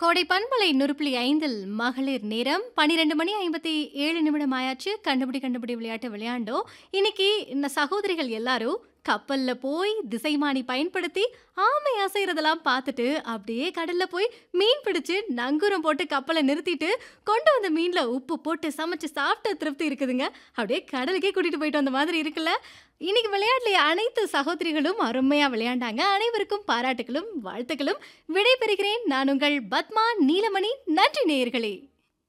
கோடை பண்பலை நுறுப்புள்ளி ஐந்தில் மகளிர் நேரம் பன்னிரெண்டு மணி ஐம்பத்தி ஏழு நிமிடம் ஆயாச்சு கண்டுபிடி கண்டுபிடி விளையாட்டு விளையாண்டோம் இன்னைக்கு இந்த சகோதரிகள் எல்லாரும் கப்பல்ல போய் திசைமானி பயன்படுத்தி ஆமை அசைறதெல்லாம் பார்த்துட்டு அப்படியே கடல்ல போய் மீன் பிடிச்சு நங்கூரம் போட்டு கப்பலை நிறுத்திட்டு கொண்டு வந்த மீன்ல உப்பு போட்டு சமைச்சு சாப்பிட்ட திருப்தி இருக்குதுங்க அப்படியே கடலுக்கே கூட்டிட்டு போயிட்டு வந்த மாதிரி இருக்குல்ல இன்னைக்கு விளையாட்டுல அனைத்து சகோதரிகளும் அருமையா விளையாண்டாங்க அனைவருக்கும் பாராட்டுகளும் வாழ்த்துக்களும் விடைபெறுகிறேன் நான் உங்கள் பத்மா நீலமணி நன்றி நேயர்களே